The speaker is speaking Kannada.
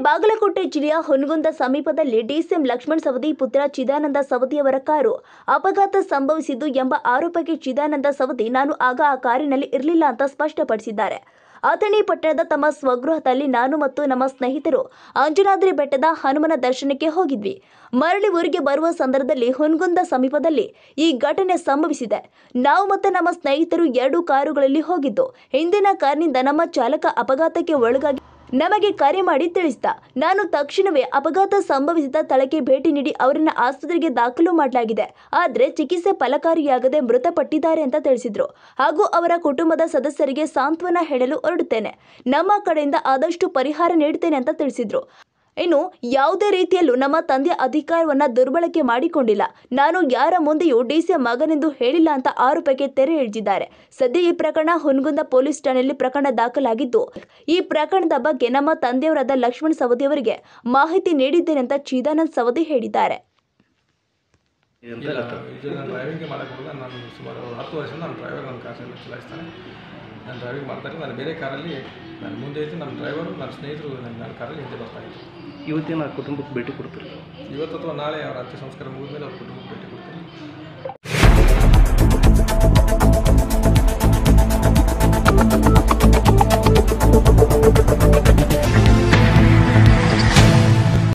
ಬಾಗಲಕೋಟೆ ಜಿಲ್ಲೆಯ ಹುನಗುಂದ ಸಮೀಪದಲ್ಲಿ ಡಿಸಿಎಂ ಲಕ್ಷ್ಮಣ್ ಸವದಿ ಪುತ್ರ ಚಿದಾನಂದ ಸವದಿಯವರ ಕಾರು ಅಪಘಾತ ಸಂಭವಿಸಿದ್ದು ಎಂಬ ಆರೋಪಕ್ಕೆ ಚಿದಾನಂದ ಸವದಿ ನಾನು ಆಗ ಆ ಕಾರಿನಲ್ಲಿ ಇರಲಿಲ್ಲ ಅಂತ ಸ್ಪಷ್ಟಪಡಿಸಿದ್ದಾರೆ ಅಥಣಿ ಪಟ್ಟಣದ ತಮ್ಮ ಸ್ವಗೃಹದಲ್ಲಿ ನಾನು ಮತ್ತು ನಮ್ಮ ಸ್ನೇಹಿತರು ಅಂಜನಾದ್ರಿ ಬೆಟ್ಟದ ಹನುಮನ ದರ್ಶನಕ್ಕೆ ಹೋಗಿದ್ವಿ ಮರಳಿ ಊರಿಗೆ ಬರುವ ಸಂದರ್ಭದಲ್ಲಿ ಹುನಗುಂದ ಸಮೀಪದಲ್ಲಿ ಈ ಘಟನೆ ಸಂಭವಿಸಿದೆ ನಾವು ಮತ್ತು ನಮ್ಮ ಸ್ನೇಹಿತರು ಎರಡು ಕಾರುಗಳಲ್ಲಿ ಹೋಗಿದ್ದು ಹಿಂದಿನ ಕಾರ್ನಿಂದ ನಮ್ಮ ಚಾಲಕ ಅಪಘಾತಕ್ಕೆ ಒಳಗಾಗಿ ನಮಗೆ ಕರೆ ಮಾಡಿ ತಿಳಿಸಿದ ನಾನು ತಕ್ಷಣವೇ ಅಪಘಾತ ಸಂಭವಿಸಿದ ಸ್ಥಳಕ್ಕೆ ಭೇಟಿ ನೀಡಿ ಅವರನ್ನ ಆಸ್ಪತ್ರೆಗೆ ದಾಖಲು ಮಾಡಲಾಗಿದೆ ಆದರೆ ಚಿಕಿತ್ಸೆ ಫಲಕಾರಿಯಾಗದೆ ಮೃತಪಟ್ಟಿದ್ದಾರೆ ಅಂತ ತಿಳಿಸಿದ್ರು ಹಾಗೂ ಅವರ ಕುಟುಂಬದ ಸದಸ್ಯರಿಗೆ ಸಾಂತ್ವನ ಹೇಳಲು ಹೊರಡುತ್ತೇನೆ ನಮ್ಮ ಕಡೆಯಿಂದ ಆದಷ್ಟು ಪರಿಹಾರ ನೀಡುತ್ತೇನೆ ಅಂತ ತಿಳಿಸಿದ್ರು ಇನ್ನು ಯಾವುದೇ ರೀತಿಯಲ್ಲೂ ನಮ್ಮ ತಂದೆಯ ಅಧಿಕಾರವನ್ನ ದುರ್ಬಳಕೆ ಮಾಡಿಕೊಂಡಿಲ್ಲ ನಾನು ಯಾರ ಮುಂದೆಯೂ ಡಿಸಿ ಮಗನೆಂದು ಹೇಳಿಲ್ಲ ಅಂತ ಆರೋಪಕ್ಕೆ ತೆರೆ ಎಳೆದಿದ್ದಾರೆ ಸದ್ಯ ಈ ಪ್ರಕರಣ ಹುನಗುಂದ ಪೊಲೀಸ್ ಠಾಣೆಯಲ್ಲಿ ಪ್ರಕರಣ ದಾಖಲಾಗಿದ್ದು ಈ ಪ್ರಕರಣದ ಬಗ್ಗೆ ನಮ್ಮ ತಂದೆಯವರಾದ ಲಕ್ಷ್ಮಣ್ ಸವದಿಯವರಿಗೆ ಮಾಹಿತಿ ನೀಡಿದ್ದೇನೆ ಅಂತ ಚಿದಾನಂದ್ ಸವದಿ ಹೇಳಿದ್ದಾರೆ ಇಲ್ಲ ಇದು ನಾನು ಡ್ರೈವಿಂಗ್ ಮಾಡೋಕ್ಕೆ ಹೋದಾಗ ನಾನು ಸುಮಾರು ಒಂದು ಹತ್ತು ವರ್ಷದಿಂದ ನಾನು ಡ್ರೈವರ್ ನನ್ನ ಕಾರನ್ನು ಚಲಾಯಿಸ್ತಾನೆ ನಾನು ಡ್ರೈವಿಂಗ್ ಮಾಡ್ತಾರೆ ನಾನು ಬೇರೆ ಕಾರಲ್ಲಿ ನಾನು ಮುಂದೆ ಇದ್ದು ನಮ್ಮ ಡ್ರೈವರು ನನ್ನ ಸ್ನೇಹಿತರು ನನ್ನ ನನ್ನ ಕಾರಲ್ಲಿ ಹಿಂದೆ ಬರ್ತಾ ಇತ್ತು ಇವತ್ತಿನ ಕುಟುಂಬಕ್ಕೆ ಭೇಟಿ ಕೊಡ್ತೀರಿ ಇವತ್ತು ಅಥವಾ ನಾಳೆ ಅವರ ಅಂತ್ಯ ಸಂಸ್ಕಾರ ಮುಗಿದ ಮೇಲೆ ಅವ್ರ ಕುಟುಂಬಕ್ಕೆ ಭೇಟಿ